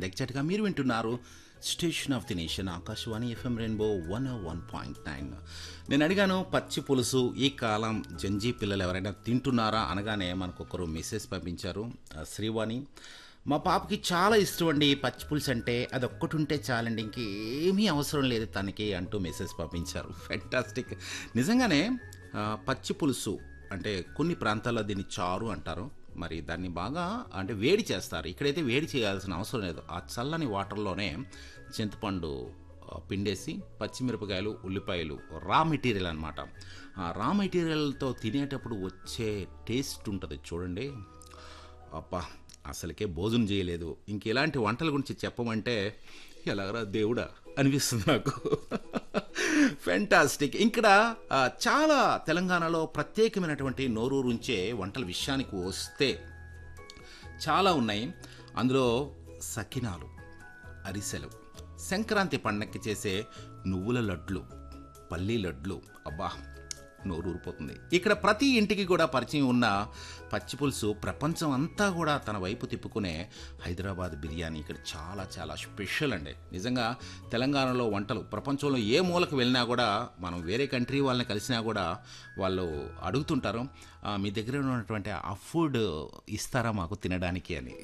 and ఎగ్జాక్ట్గా మీరు వింటున్నారు station of the nation Akashvani FM rainbow one one point nine నేను అడిగాను పచ్చి పులుసు ఈ కాలం జంజీ పిల్లలు ఎవరైనా తింటున్నారా అనగానే మనకు ఒకరు మెసేజ్ పంపించారు ఆ, శ్రీవాణి మా పాపకి చాలా ఇష్టం అండి పచ్చి పులుసు అంటే అది ఒక్కటి ఉంటే చాలండి ఇంకేమీ అవసరం లేదు తనకి అంటూ మెసేజ్ పంపించారు ఫెంటాస్టిక్ నిజంగానే ఆ, పచ్చి పులుసు అంటే కొన్ని ప్రాంతాల్లో దీన్ని చారు అంటారు మరి దాన్ని బాగా అంటే వేడి చేస్తారు ఇక్కడైతే వేడి చేయాల్సిన అవసరం లేదు ఆ చల్లని వాటర్లోనే చింతపండు ఆ, పిండేసి పచ్చిమిరపకాయలు ఉల్లిపాయలు రా మెటీరియల్ అనమాట ఆ రా మెటీరియల్తో తినేటప్పుడు వచ్చే టేస్ట్ ఉంటుంది చూడండి అబ్బా అసలుకే భోజనం చేయలేదు ఇంక ఇలాంటి వంటల గురించి చెప్పమంటే ఎలాగరా దేవుడా అనిపిస్తుంది నాకు ఫెంటాస్టిక్ ఇక్కడ ఆ, చాలా తెలంగాణలో ప్రత్యేకమైనటువంటి నోరూరుంచే వంటల విషయానికి వస్తే చాలా ఉన్నాయి అందులో సకినాలు అరిసెలు సంక్రాంతి పండక్కి చేసే నువ్వుల లడ్లు పల్లీ లడ్లు అబ్బా నోరు ఊరిపోతుంది ఇక్కడ ప్రతి ఇంటికి కూడా పరిచయం ఉన్న పచ్చిపులుసు ప్రపంచం అంతా కూడా తన వైపు తిప్పుకునే హైదరాబాద్ బిర్యానీ ఇక్కడ చాలా చాలా స్పెషల్ అండి నిజంగా తెలంగాణలో వంటలు ప్రపంచంలో ఏ మూలకు వెళ్ళినా కూడా మనం వేరే కంట్రీ వాళ్ళని కలిసినా కూడా వాళ్ళు అడుగుతుంటారు "ఆ, మీ దగ్గర ఉన్నటువంటి ఆ ఫుడ్ ఇస్తారా మాకు తినడానికి అని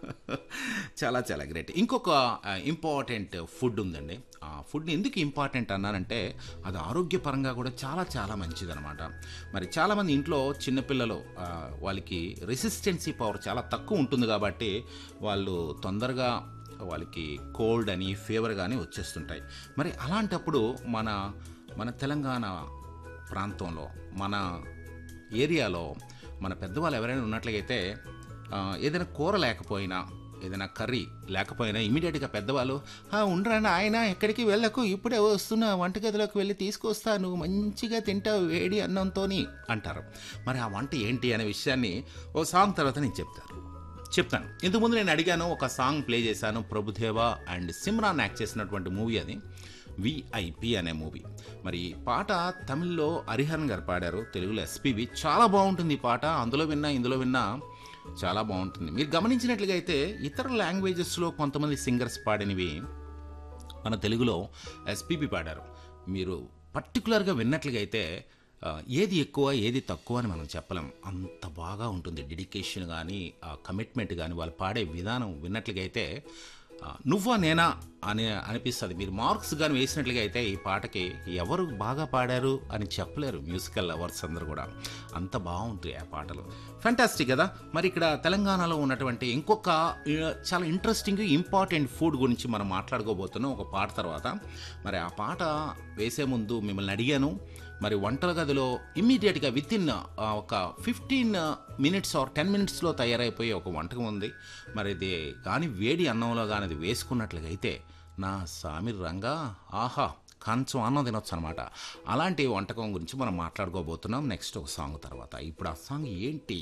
చాలా చాలా గ్రేట్ ఇంకొక ఇంపార్టెంట్ ఫుడ్ ఉందండి ఆ ఫుడ్ ఎందుకు ఇంపార్టెంట్ అన్నానంటే అది ఆరోగ్యపరంగా కూడా చాలా చాలా మంచిదన్నమాట మరి చాలామంది ఇంట్లో చిన్నపిల్లలు ఆ, వాళ్ళకి రెసిస్టెన్సీ పవర్ చాలా తక్కువ ఉంటుంది కాబట్టి వాళ్ళు తొందరగా వాళ్ళకి కోల్డ్ అని ఫీవర్ కానీ వచ్చేస్తుంటాయి మరి అలాంటప్పుడు మన మన తెలంగాణ ప్రాంతంలో మన ఏరియాలో మన పెద్దవాళ్ళు ఎవరైనా ఉన్నట్లయితే ఆ, ఏదైనా కూర లేకపోయినా ఏదైనా కర్రీ లేకపోయినా ఇమీడియట్గా పెద్దవాళ్ళు "ఆ, ఉండరండి ఆయన ఎక్కడికి వెళ్ళకు ఇప్పుడే వస్తున్నా వంటగదిలోకి వెళ్ళి తీసుకొస్తాను మంచిగా తింటావు వేడి అన్నంతోని అంటారు మరి ఆ వంట ఏంటి అనే విషయాన్ని ఓ సాంగ్ తర్వాత నేను చెప్తాను చెప్తాను ఇంతకుముందు నేను అడిగాను ఒక సాంగ్ ప్లే చేశాను ప్రభుదేవ అండ్ సిమ్రాన్ యాక్ట్ చేసినటువంటి మూవీ అది విఐపి అనే మూవీ మరి ఈ పాట తమిళ్లో హరిహరన్ గారు పాడారు తెలుగులో ఎస్పీవి చాలా బాగుంటుంది ఈ పాట అందులో విన్నా ఇందులో విన్నా చాలా బాగుంటుంది మీరు గమనించినట్లుగా అయితే ఇతర లాంగ్వేజెస్లో కొంతమంది సింగర్స్ పాడినవి మన తెలుగులో ఎస్పీబి పాడారు మీరు పర్టికులర్గా విన్నట్లుగా అయితే ఆ, ఏది ఎక్కువ ఏది తక్కువ అని మనం చెప్పలేం అంత బాగా ఉంటుంది డెడికేషన్ కానీ ఆ కమిట్మెంట్ కానీ వాళ్ళు పాడే విధానం విన్నట్లుగా అయితే ఆ, నువ్వా నేనా అని అనిపిస్తుంది మీరు మార్క్స్ కానీ వేసినట్లుగా అయితే ఈ పాటకి ఎవరు బాగా పాడారు అని చెప్పలేరు మ్యూజికల్ లవర్స్ అందరూ కూడా అంత బాగుంటాయి ఆ పాటలు ఫ్యాంటాస్టిక్ కదా మరి ఇక్కడ తెలంగాణలో ఉన్నటువంటి ఇంకొక ఆ, చాలా ఇంట్రెస్టింగ్ ఇంపార్టెంట్ ఫుడ్ గురించి మనం మాట్లాడుకోబోతున్నాం ఒక పాట తర్వాత మరి ఆ పాట వేసే ముందు మిమ్మల్ని అడిగాను మరి వంటల గదిలో ఇమ్మీడియట్గా విత్ ఇన్ ఒక ఫిఫ్టీన్ మినిట్స్ ఆర్ టెన్ మినిట్స్లో తయారైపోయే ఒక వంటకం ఉంది మరి ఇది కానీ వేడి అన్నంలో కానీ అది వేసుకున్నట్లుగా అయితే నా సామి రంగా ఆహా కంచం అన్నం తినొచ్చు అనమాట అలాంటి వంటకం గురించి మనం మాట్లాడుకోబోతున్నాం నెక్స్ట్ ఒక సాంగ్ తర్వాత ఇప్పుడు ఆ సాంగ్ ఏంటి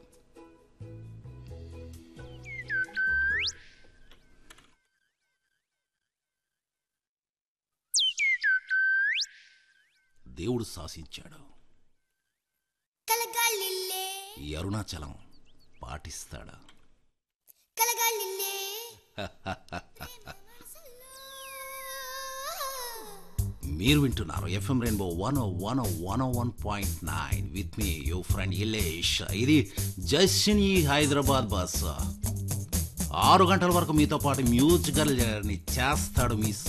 దేవుడు శాసించాడు కలగాలిల్లే ఈ అరుణాచలం పాటిస్తాడా కలగాలిల్లే మీరు వింటున్నారు FM rainbow one one one one point nine with me your friend Ilesh ఇది జస్ని హైదరాబాద్ బస్ ఆరు గంటల వరకు మీతో పాటు మ్యూజికల్ జర్నీ చేస్తాడు మీ